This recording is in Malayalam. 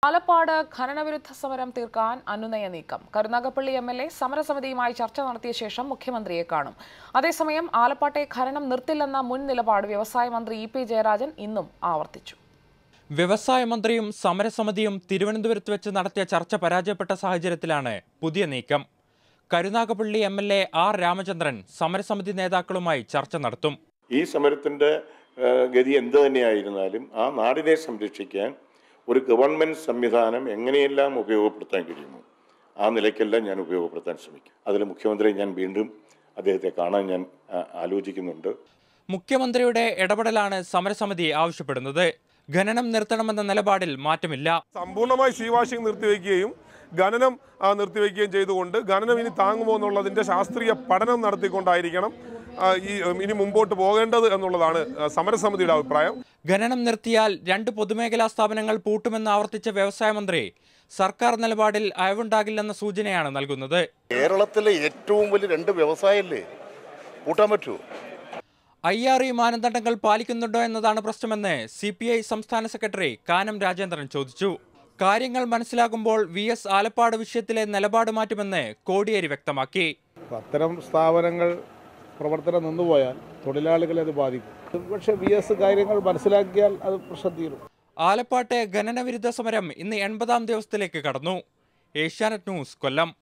ആലപ്പാട് ഖനനവിരുദ്ധ സമരം തീർക്കാൻ അനുനയ നീക്കം കരുനാഗപ്പള്ളി എം എൽ എ സമരസമിതിയുമായി ചർച്ച നടത്തിയ ശേഷം മുഖ്യമന്ത്രിയെ കാണും അതേസമയം ആലപ്പാട്ടെ ഖനനം നിർത്തില്ലെന്ന മുൻ നിലപാട് വ്യവസായ മന്ത്രി ഇ പി ജയരാജൻ ഇന്നും ആവർത്തിച്ചു വ്യവസായ മന്ത്രിയും സമരസമിതിയും തിരുവനന്തപുരത്ത് വെച്ച് നടത്തിയ ചർച്ച പരാജയപ്പെട്ട സാഹചര്യത്തിലാണ് പുതിയ നീക്കം Karunagappally M L A R Ramachandran സമരസമിതി നേതാക്കളുമായി ചർച്ച നടത്തും ഈ സമരത്തിൻ്റെ ഏഹ്, ഗതി എന്ത് തന്നെയായിരുന്നാലും ആ നാടിനെ സംരക്ഷിക്കാൻ ഒരു ഗവൺമെൻറ് സംവിധാനം എങ്ങനെയെല്ലാം ഉപയോഗപ്പെടുത്താൻ കഴിയുമോ ആ നിലയ്ക്കെല്ലാം ഞാൻ ഉപയോഗപ്പെടുത്താൻ ശ്രമിക്കും അതിൽ മുഖ്യമന്ത്രിയെ ഞാൻ വീണ്ടും അദ്ദേഹത്തെ കാണാൻ ഞാൻ ആ, ആലോചിക്കുന്നുണ്ട് മുഖ്യമന്ത്രിയുടെ ഇടപെടലാണ് സമരസമിതി ആവശ്യപ്പെടുന്നത് ഖനനം നിർത്തണമെന്ന നിലപാടിൽ മാറ്റമില്ല സമ്പൂർണ്ണമായി സീ വാഷിംഗ് നിർത്തിവെക്കുകയും ഖനനം ആ, നിർത്തിവെക്കുകയും ചെയ്തുകൊണ്ട് ഖനനം ഇനി താങ്ങുമോ എന്നുള്ളതിൻ്റെ ശാസ്ത്രീയ പഠനം നടത്തിക്കൊണ്ടായിരിക്കണം ആ, ഈ ഉം, ഇനി മുമ്പോട്ട് പോകേണ്ടത് എന്നുള്ളതാണ് ആ, സമരസമിതിയുടെ അഭിപ്രായം ഖനനം നിർത്തിയാൽ രണ്ട് പൊതുമേഖലാ സ്ഥാപനങ്ങൾ പൂട്ടുമെന്ന് ആവർത്തിച്ച വ്യവസായ മന്ത്രി സർക്കാർ നിലപാടിൽ അയവുണ്ടാകില്ലെന്ന സൂചനയാണ് നൽകുന്നത് കേരളത്തിലെ ഏറ്റവും വലിയ രണ്ട് വ്യവസായമല്ലേ കൂട്ടാൻ പറ്റുമോ ഐ ആർ ഇ മാനദണ്ഡങ്ങൾ പാലിക്കുന്നുണ്ടോ എന്നതാണ് പ്രശ്നമെന്ന് സി പി ഐ സംസ്ഥാന സെക്രട്ടറി കാനം രാജേന്ദ്രൻ ചോദിച്ചു കാര്യങ്ങൾ മനസ്സിലാകുമ്പോൾ വി എസ് ആലപ്പാട് വിഷയത്തിലെ നിലപാട് മാറ്റുമെന്ന് കോടിയേരി വ്യക്തമാക്കി അത്തരം സ്ഥാപനങ്ങൾ പ്രവർത്തനം നിന്നുപോയാൽ തൊഴിലാളികളെ അത് ബാധിക്കും പക്ഷേ വി എസ് കാര്യങ്ങൾ മനസ്സിലാക്കിയാൽ അത് പ്രശ്നം തീരും ആലപ്പാട്ടെ ഖനനവിരുദ്ധ സമരം ഇന്ന് എൺപതാം ദിവസത്തിലേക്ക് കടന്നു ഏഷ്യാനെറ്റ് ന്യൂസ് കൊല്ലം